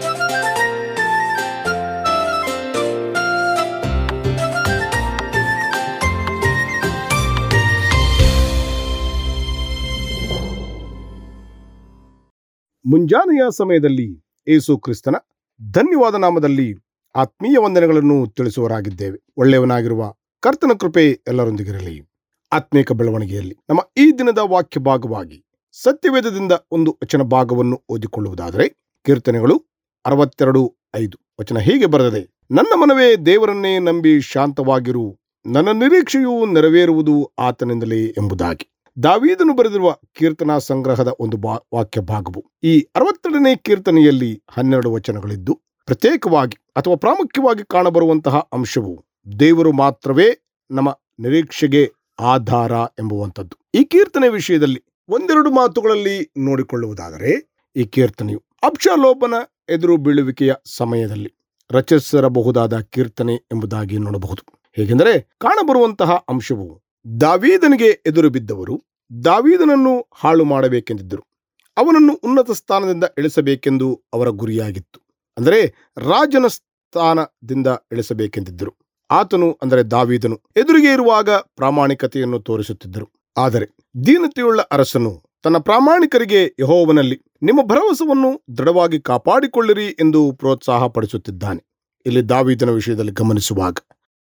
ಮುಂಜಾನೆಯ ಸಮಯದಲ್ಲಿ ಏಸು ಕ್ರಿಸ್ತನ ಧನ್ಯವಾದ ನಾಮದಲ್ಲಿ ಆತ್ಮೀಯ ವಂದನೆಗಳನ್ನು ತಿಳಿಸುವರಾಗಿದ್ದೇವೆ ಒಳ್ಳೆಯವನಾಗಿರುವ ಕರ್ತನ ಕೃಪೆ ಎಲ್ಲರೊಂದಿಗಿರಲಿ ಆತ್ಮೀಕ ಬೆಳವಣಿಗೆಯಲ್ಲಿ ನಮ್ಮ ಈ ದಿನದ ವಾಕ್ಯ ಭಾಗವಾಗಿ ಸತ್ಯವೇದದಿಂದ ಒಂದು ವಚನ ಭಾಗವನ್ನು ಓದಿಕೊಳ್ಳುವುದಾದರೆ ಕೀರ್ತನೆಗಳು ಅರವತ್ತೆರಡು ಐದು ವಚನ ಹೀಗೆ ಬರೆದಿದೆ ನನ್ನ ಮನವೇ ದೇವರನ್ನೇ ನಂಬಿ ಶಾಂತವಾಗಿರು ನನ್ನ ನಿರೀಕ್ಷೆಯು ನೆರವೇರುವುದು ಆತನಿಂದಲೇ ಎಂಬುದಾಗಿ ದಾವೀದನು ಬರೆದಿರುವ ಕೀರ್ತನಾ ಸಂಗ್ರಹದ ಒಂದು ಬಾ- ವಾಕ್ಯ ಭಾಗವು ಈ ಅರವತ್ತೆರಡನೇ ಕೀರ್ತನೆಯಲ್ಲಿ ಹನ್ನೆರಡು ವಚನಗಳಿದ್ದು ಪ್ರತ್ಯೇಕವಾಗಿ ಅಥವಾ ಪ್ರಾಮುಖ್ಯವಾಗಿ ಕಾಣಬರುವಂತಹ ಅಂಶವು ದೇವರು ಮಾತ್ರವೇ ನಮ್ಮ ನಿರೀಕ್ಷೆಗೆ ಆಧಾರ ಎಂಬುವಂಥದ್ದು ಈ ಕೀರ್ತನೆ ವಿಷಯದಲ್ಲಿ ಒಂದೆರಡು ಮಾತುಗಳಲ್ಲಿ ನೋಡಿಕೊಳ್ಳುವುದಾದರೆ ಈ ಕೀರ್ತನೆಯು ಅಬ್ಷಾಲೋಪನ ಎದುರು ಬೀಳುವಿಕೆಯ ಸಮಯದಲ್ಲಿ ರಚಿಸಿರಬಹುದಾದ ಕೀರ್ತನೆ ಎಂಬುದಾಗಿ ನೋಡಬಹುದು ಹೇಗೆಂದರೆ ಕಾಣಬರುವಂತಹ ಅಂಶವು ದಾವೀದನಿಗೆ ಎದುರು ಬಿದ್ದವರು ದಾವೀದನನ್ನು ಹಾಳು ಮಾಡಬೇಕೆಂದಿದ್ದರು ಅವನನ್ನು ಉನ್ನತ ಸ್ಥಾನದಿಂದ ಇಳಿಸಬೇಕೆಂದು ಅವರ ಗುರಿಯಾಗಿತ್ತು ಅಂದರೆ ರಾಜನ ಸ್ಥಾನದಿಂದ ಇಳಿಸಬೇಕೆಂದಿದ್ದರು ಆತನು ಅಂದರೆ ದಾವೀದನು ಎದುರಿಗೆ ಇರುವಾಗ ಪ್ರಾಮಾಣಿಕತೆಯನ್ನು ತೋರಿಸುತ್ತಿದ್ದರು ಆದರೆ ದೀನತೆಯುಳ್ಳ ಅರಸನು ತನ್ನ ಪ್ರಾಮಾಣಿಕರಿಗೆ ಯಹೋವನಲ್ಲಿ ನಿಮ್ಮ ಭರವಸವನ್ನು ದೃಢವಾಗಿ ಕಾಪಾಡಿಕೊಳ್ಳಿರಿ ಎಂದು ಪ್ರೋತ್ಸಾಹ ಪಡಿಸುತ್ತಿದ್ದಾನೆ ಇಲ್ಲಿ ದಾವೀದನ ವಿಷಯದಲ್ಲಿ ಗಮನಿಸುವಾಗ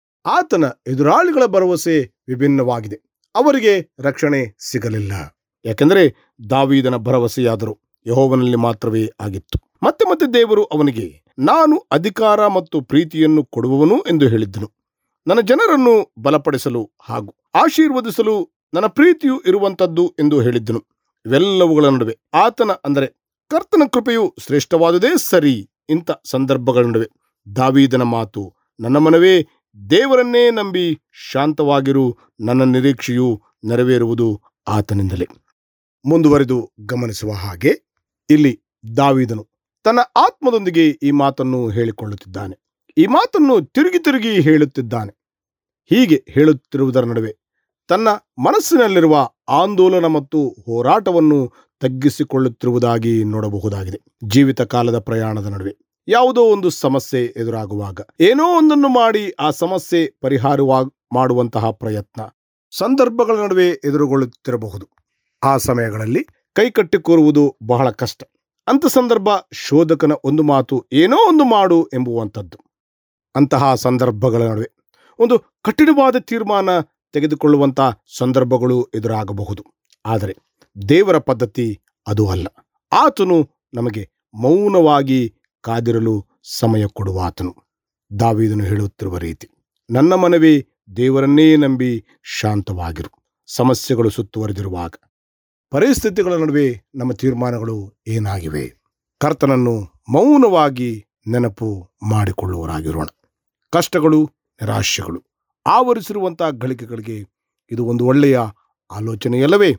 ಆತನ ಎದುರಾಳಿಗಳ ಭರವಸೆ ವಿಭಿನ್ನವಾಗಿದೆ ಅವರಿಗೆ ರಕ್ಷಣೆ ಸಿಗಲಿಲ್ಲ ಯಾಕೆಂದರೆ ದಾವೀದನ ಭರವಸೆಯಾದರೂ ಯಹೋವನಲ್ಲಿ ಮಾತ್ರವೇ ಆಗಿತ್ತು ಮತ್ತೆ ಮತ್ತೆ ದೇವರು ಅವನಿಗೆ ನಾನು ಅಧಿಕಾರ ಮತ್ತು ಪ್ರೀತಿಯನ್ನು ಕೊಡುವವನು ಎಂದು ಹೇಳಿದ್ದನು ನನ್ನ ಜನರನ್ನು ಬಲಪಡಿಸಲು ಹಾಗೂ ಆಶೀರ್ವದಿಸಲು ನನ್ನ ಪ್ರೀತಿಯು ಇರುವಂತದ್ದು ಎಂದು ಹೇಳಿದ್ದನು ಇವೆಲ್ಲವುಗಳ ನಡುವೆ ಆತನ ಅಂದರೆ ಕರ್ತನ ಕೃಪೆಯು ಶ್ರೇಷ್ಠವಾದುದೇ ಸರಿ ಇಂಥ ಸಂದರ್ಭಗಳ ನಡುವೆ ದಾವೀದನ ಮಾತು ನನ್ನ ಮನವೇ ದೇವರನ್ನೇ ನಂಬಿ ಶಾಂತವಾಗಿರು ನನ್ನ ನಿರೀಕ್ಷೆಯು ನೆರವೇರುವುದು ಆತನಿಂದಲೇ ಮುಂದುವರೆದು ಗಮನಿಸುವ ಹಾಗೆ ಇಲ್ಲಿ ದಾವೀದನು ತನ್ನ ಆತ್ಮದೊಂದಿಗೆ ಈ ಮಾತನ್ನು ಹೇಳಿಕೊಳ್ಳುತ್ತಿದ್ದಾನೆ ಈ ಮಾತನ್ನು ತಿರುಗಿ ತಿರುಗಿ ಹೇಳುತ್ತಿದ್ದಾನೆ ಹೀಗೆ ಹೇಳುತ್ತಿರುವುದರ ನಡುವೆ ತನ್ನ ಮನಸ್ಸಿನಲ್ಲಿರುವ ಆಂದೋಲನ ಮತ್ತು ಹೋರಾಟವನ್ನು ತಗ್ಗಿಸಿಕೊಳ್ಳುತ್ತಿರುವುದಾಗಿ ನೋಡಬಹುದಾಗಿದೆ ಜೀವಿತ ಕಾಲದ ಪ್ರಯಾಣದ ನಡುವೆ ಯಾವುದೋ ಒಂದು ಸಮಸ್ಯೆ ಎದುರಾಗುವಾಗ ಏನೋ ಒಂದನ್ನು ಮಾಡಿ ಆ ಸಮಸ್ಯೆ ಪರಿಹಾರವಾಗ ಮಾಡುವಂತಹ ಪ್ರಯತ್ನ ಸಂದರ್ಭಗಳ ನಡುವೆ ಎದುರುಗೊಳ್ಳುತ್ತಿರಬಹುದು ಆ ಸಮಯಗಳಲ್ಲಿ ಕೈಕಟ್ಟಿ ಕೂರುವುದು ಬಹಳ ಕಷ್ಟ ಅಂತ ಸಂದರ್ಭ ಶೋಧಕನ ಒಂದು ಮಾತು ಏನೋ ಒಂದು ಮಾಡು ಎಂಬುವಂಥದ್ದು ಅಂತಹ ಸಂದರ್ಭಗಳ ನಡುವೆ ಒಂದು ಕಠಿಣವಾದ ತೀರ್ಮಾನ ತೆಗೆದುಕೊಳ್ಳುವಂತಹ ಸಂದರ್ಭಗಳು ಎದುರಾಗಬಹುದು ಆದರೆ ದೇವರ ಪದ್ಧತಿ ಅದು ಅಲ್ಲ ಆತನು ನಮಗೆ ಮೌನವಾಗಿ ಕಾದಿರಲು ಸಮಯ ಕೊಡುವ ಆತನು ದಾವೀದನು ಹೇಳುತ್ತಿರುವ ರೀತಿ ನನ್ನ ಮನವೇ ದೇವರನ್ನೇ ನಂಬಿ ಶಾಂತವಾಗಿರು ಸಮಸ್ಯೆಗಳು ಸುತ್ತುವರೆದಿರುವಾಗ ಪರಿಸ್ಥಿತಿಗಳ ನಡುವೆ ನಮ್ಮ ತೀರ್ಮಾನಗಳು ಏನಾಗಿವೆ ಕರ್ತನನ್ನು ಮೌನವಾಗಿ ನೆನಪು ಮಾಡಿಕೊಳ್ಳುವರಾಗಿರೋಣ ಕಷ್ಟಗಳು ನಿರಾಶೆಗಳು ಆವರಿಸಿರುವಂತಹ ಗಳಿಗೆಗಳಿಗೆ ಇದು ಒಂದು ಒಳ್ಳೆಯ ಆಲೋಚನೆಯಲ್ಲವೇ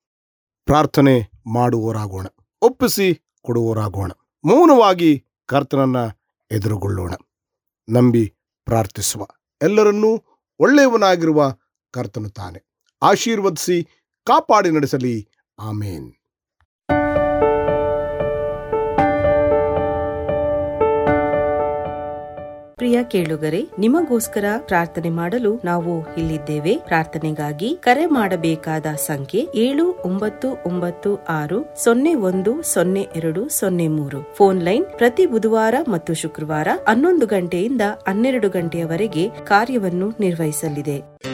ಪ್ರಾರ್ಥನೆ ಮಾಡುವವರಾಗೋಣ ಒಪ್ಪಿಸಿ ಕೊಡುವವರಾಗೋಣ ಮೌನವಾಗಿ ಕರ್ತನನ್ನ ಎದುರುಗೊಳ್ಳೋಣ ನಂಬಿ ಪ್ರಾರ್ಥಿಸುವ ಎಲ್ಲರನ್ನೂ ಒಳ್ಳೆಯವನಾಗಿರುವ ಕರ್ತನು ತಾನೆ ಆಶೀರ್ವದಿಸಿ ಕಾಪಾಡಿ ನಡೆಸಲಿ ಆಮೇನ್ ಪ್ರಿಯ ಕೇಳುಗರೆ ನಿಮಗೋಸ್ಕರ ಪ್ರಾರ್ಥನೆ ಮಾಡಲು ನಾವು ಇಲ್ಲಿದ್ದೇವೆ ಪ್ರಾರ್ಥನೆಗಾಗಿ ಕರೆ ಮಾಡಬೇಕಾದ ಸಂಖ್ಯೆ ಏಳು ಒಂಬತ್ತು ಒಂಬತ್ತು ಆರು ಸೊನ್ನೆ ಒಂದು ಸೊನ್ನೆ ಎರಡು ಸೊನ್ನೆ ಮೂರು ಫೋನ್ ಲೈನ್ ಪ್ರತಿ ಬುಧವಾರ ಮತ್ತು ಶುಕ್ರವಾರ ಹನ್ನೊಂದು ಗಂಟೆಯಿಂದ ಹನ್ನೆರಡು ಗಂಟೆಯವರೆಗೆ ಕಾರ್ಯವನ್ನು ನಿರ್ವಹಿಸಲಿದೆ